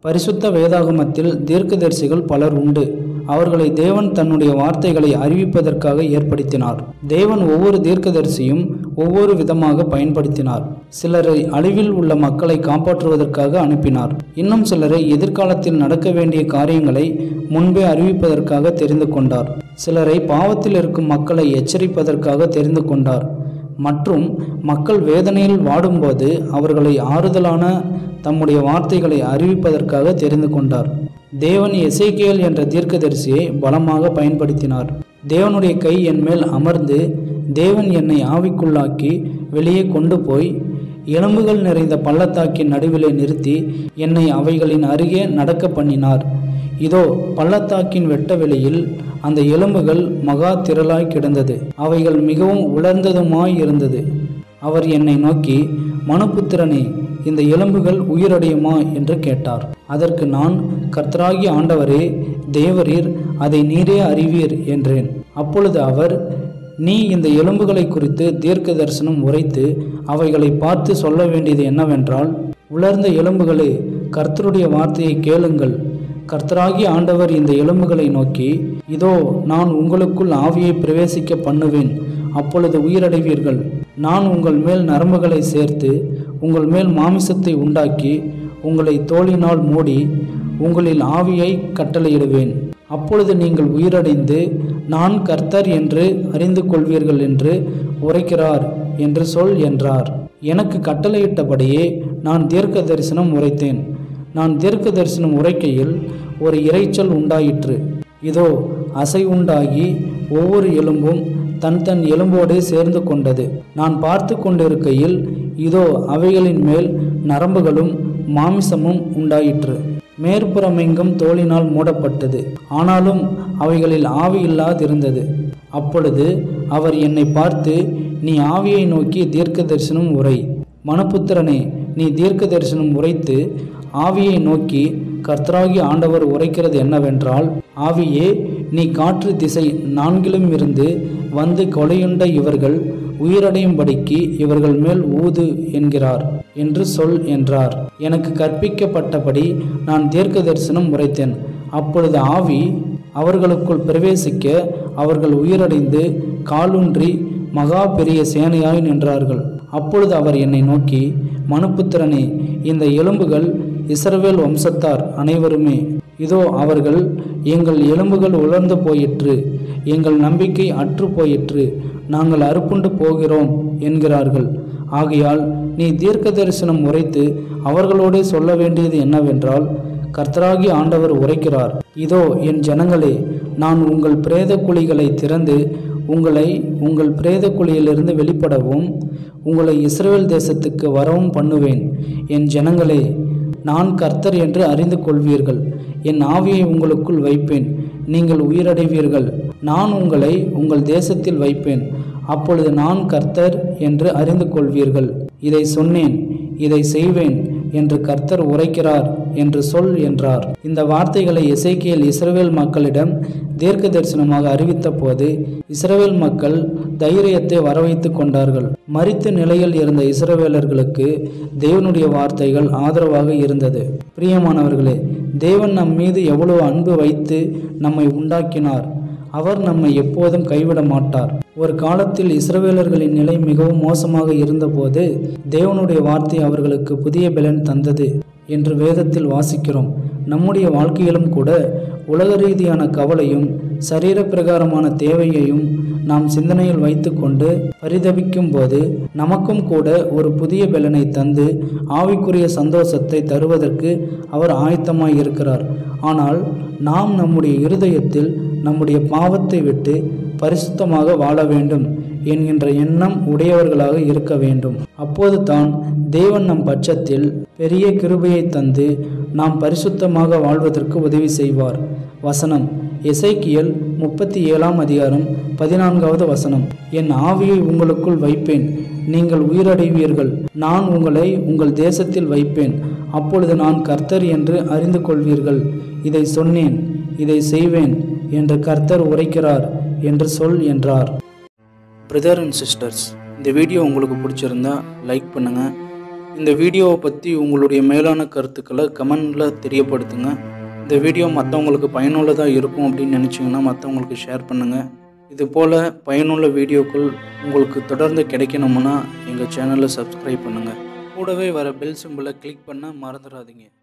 பரிசுத்த வேதாகமத்தில் தீர்க்கதரிசிகள் பலர் உண்டு அவர்களை தேவன் தன்னுடைய வார்த்தைகளை அறிவிப்பதற்காக ஏற்படுத்தினார் தேவன் ஒவ்வொரு தீர்க்கதரிசியும் ஒவ்வொரு விதமாக பயன்படுத்தினார் சிலரை அழிவில் உள்ள மக்களை காப்பாற்றுவதற்காக அனுப்பினார் இன்னும் சிலரை எதிர்காலத்தில் நடக்க வேண்டிய காரியங்களை முன்பே அறிவிப்பதற்காக தெரிந்து கொண்டார் சிலரை பாவத்தில் இருக்கும் மக்களை எச்சரிப்பதற்காக தெரிந்து கொண்டார் மற்றும் மக்கள் வேதனையில் வாடும்போது அவர்களை ஆறுதலான தம்முடைய வார்த்தைகளை அறிவிப்பதற்காக தெரிந்து கொண்டார் தேவன் எசேக்கியேல் என்ற தீர்க்கதரிசியை பலமாக பயன்படுத்தினார் தேவனுடைய கை என் மேல் அமர்ந்து தேவன் என்னை ஆவிக்குள்ளாக்கி வெளியே கொண்டு போய் எலும்புகள் நிறைந்த பள்ளத்தாக்கின் நடுவிலே நிறுத்தி என்னை அவைகளின் அருகே நடக்க பண்ணினார் இதோ பள்ளத்தாக்கின் வெட்ட வெளியில் அந்த எலும்புகள் மகா திரளாய் கிடந்தது அவைகள் மிகவும் உலர்ந்ததுமாய் இருந்தது அவர் என்னை நோக்கி மனுபுத்திரனே இந்த எலும்புகள் உயிரடையுமா என்று கேட்டார் அதற்கு நான் கர்த்தராகி ஆண்டவரே தேவரீர் அதை நீரே அறிவீர் என்றேன் அப்பொழுது அவர் நீ இந்த எலும்புகளை குறித்து தீர்க்க தரிசனம் உரைத்து அவைகளை பார்த்து சொல்ல வேண்டியது என்னவென்றால் உலர்ந்த எலும்புகளே கர்த்தருடைய வார்த்தையை கேளுங்கள் கர்த்தராகி ஆண்டவர் இந்த எலும்புகளை நோக்கி இதோ நான் உங்களுக்குள் ஆவியை பிரவேசிக்க பண்ணுவேன் அப்பொழுது உயிரடைவீர்கள் நான் உங்கள் மேல் நரம்புகளை சேர்த்து உங்கள் மேல் மாமிசத்தை உண்டாக்கி உங்களை தோளினால் மூடி உங்களில் ஆவியை கட்டளையிடுவேன் அப்பொழுது நீங்கள் உயிரடைந்து நான் கர்த்தர் என்று அறிந்து கொள்வீர்கள் என்று உரைக்கிறார் என்று சொல் என்றார் எனக்கு கட்டளையிட்டபடியே நான் தீர்க்க தரிசனம் உரைத்தேன் நான் தீர்க்க தரிசனம் உரைக்கையில் ஒரு இரைச்சல் உண்டாயிற்று இதோ அசை உண்டாகி ஒவ்வொரு எலும்பும் தன் தன் எலும்போடே சேர்ந்து கொண்டது நான் பார்த்து கொண்டிருக்கையில் இதோ அவைகளின் மேல் நரம்புகளும் மாமிசமும் உண்டாயிற்று மேற்புறமெங்கும் தோலினால் மூடப்பட்டது ஆனாலும் அவைகளில் ஆவி இல்லாதிருந்தது அப்பொழுது அவர் என்னை பார்த்து நீ ஆவியை நோக்கி தீர்க்க தரிசனம் உரை மனுபுத்திரனே நீ தீர்க்க தரிசனம் உரைத்து ஆவியை நோக்கி கர்த்தராகி ஆண்டவர் உரைக்கிறது என்னவென்றால் ஆவியே நீ காற்று திசை நான்கிலும் இருந்து வந்து கொலையுண்ட இவர்கள் உயிரடையும்படிக்கு இவர்கள் மேல் ஊது என்கிறார் என்று சொல் என்றார் எனக்கு கற்பிக்கப்பட்டபடி நான் தீர்க்க தரிசனம் உரைத்தேன் அப்பொழுது ஆவி அவர்களுக்குள் பிரவேசிக்க அவர்கள் உயிரடைந்து காலூன்றி மகா பெரிய சேனையாய் நின்றார்கள் அப்பொழுது அவர் என்னை நோக்கி மனுப்புத்திரனே இந்த எலும்புகள் இஸ்ரவேல் வம்சத்தார் அனைவருமே இதோ அவர்கள் எங்கள் எலும்புகள் உலர்ந்து போயிற்று எங்கள் நம்பிக்கை அற்று போயிற்று நாங்கள் அறுப்புண்டு போகிறோம் என்கிறார்கள் ஆகையால் நீ தீர்க்க தரிசனம் உரைத்து அவர்களோடே சொல்ல வேண்டியது என்னவென்றால் கர்த்தராகி ஆண்டவர் உரைக்கிறார் இதோ என் ஜனங்களே நான் உங்கள் பிரேத குழிகளை திறந்து உங்களை உங்கள் பிரேத குழியிலிருந்து வெளிப்படவும் உங்களை இஸ்ரேல் தேசத்துக்கு வரவும் பண்ணுவேன் என் ஜனங்களே நான் கர்த்தர் என்று அறிந்து கொள்வீர்கள் என் ஆவியை உங்களுக்குள் வைப்பேன் நீங்கள் உயிரடைவீர்கள் நான் உங்களை உங்கள் தேசத்தில் வைப்பேன் அப்பொழுது நான் கர்த்தர் என்று அறிந்து கொள்வீர்கள் இதை சொன்னேன் இதை செய்வேன் என்று கர்த்தர் உரைக்கிறார் என்று சொல் என்றார் இந்த வார்த்தைகளை எசேக்கியேல் இஸ்ரவேல் மக்களிடம் தீர்க்க தரிசனமாக அறிவித்த போது இஸ்ரவேல் மக்கள் தைரியத்தை வரவைத்து கொண்டார்கள் மரித்த நிலையில் இருந்த இஸ்ரவேலர்களுக்கு தேவனுடைய வார்த்தைகள் ஆதரவாக இருந்தது பிரியமானவர்களே தேவன் நம் மீது எவ்வளவு அன்பு வைத்து நம்மை உண்டாக்கினார் அவர் நம்மை எப்போதும் கைவிட மாட்டார் ஒரு காலத்தில் இஸ்ரவேலர்களின் நிலை மிகவும் மோசமாக இருந்தபோது தேவனுடைய வார்த்தை அவர்களுக்கு புதிய பலன் தந்தது என்று வேதத்தில் வாசிக்கிறோம் நம்முடைய வாழ்க்கையிலும் கூட உலக ரீதியான கவலையும் சரீர பிரகாரமான தேவையையும் நாம் சிந்தனையில் வைத்துக்கொண்டு பரிதபிக்கும் போது நமக்கும் கூட ஒரு புதிய பலனை தந்து ஆவிக்குரிய சந்தோஷத்தை தருவதற்கு அவர் ஆயத்தமாய் இருக்கிறார் ஆனால் நாம் நம்முடைய இருதயத்தில் நம்முடைய பாவத்தை விட்டு பரிசுத்தமாக வாழ வேண்டும் என்கின்ற எண்ணம் உடையவர்களாக இருக்க வேண்டும் அப்போது தான் தேவன் நம் பட்சத்தில் பெரிய கிருபையை தந்து நாம் பரிசுத்தமாக வாழ்வதற்கு உதவி செய்வார் வசனம் எசைக்கியல் முப்பத்தி ஏழாம் அதிகாரம் பதினான்காவது வசனம் என் ஆவியை உங்களுக்குள் வைப்பேன் நீங்கள் உயிரடைவீர்கள் நான் உங்களை உங்கள் தேசத்தில் வைப்பேன் அப்பொழுது நான் கர்த்தர் என்று அறிந்து கொள்வீர்கள் இதை சொன்னேன் இதை செய்வேன் என்று கர்த்தர் உரைக்கிறார் என்று சொல் என்றார் பிரதர் அண்ட் சிஸ்டர்ஸ் இந்த வீடியோ உங்களுக்கு பிடிச்சிருந்தா லைக் பண்ணுங்கள் இந்த வீடியோவை பற்றி உங்களுடைய மேலான கருத்துக்களை கமெண்டில் தெரியப்படுத்துங்க இந்த வீடியோ மற்றவங்களுக்கு பயனுள்ளதாக இருக்கும் அப்படின்னு நினச்சிங்கன்னா மற்றவங்களுக்கு ஷேர் பண்ணுங்கள் இது போல் பயனுள்ள வீடியோக்கள் உங்களுக்கு தொடர்ந்து கிடைக்கணும்னா எங்கள் சேனலை சப்ஸ்கிரைப் பண்ணுங்கள் கூடவே வர பெல் சிம்பிளை கிளிக் பண்ண மறந்துடாதீங்க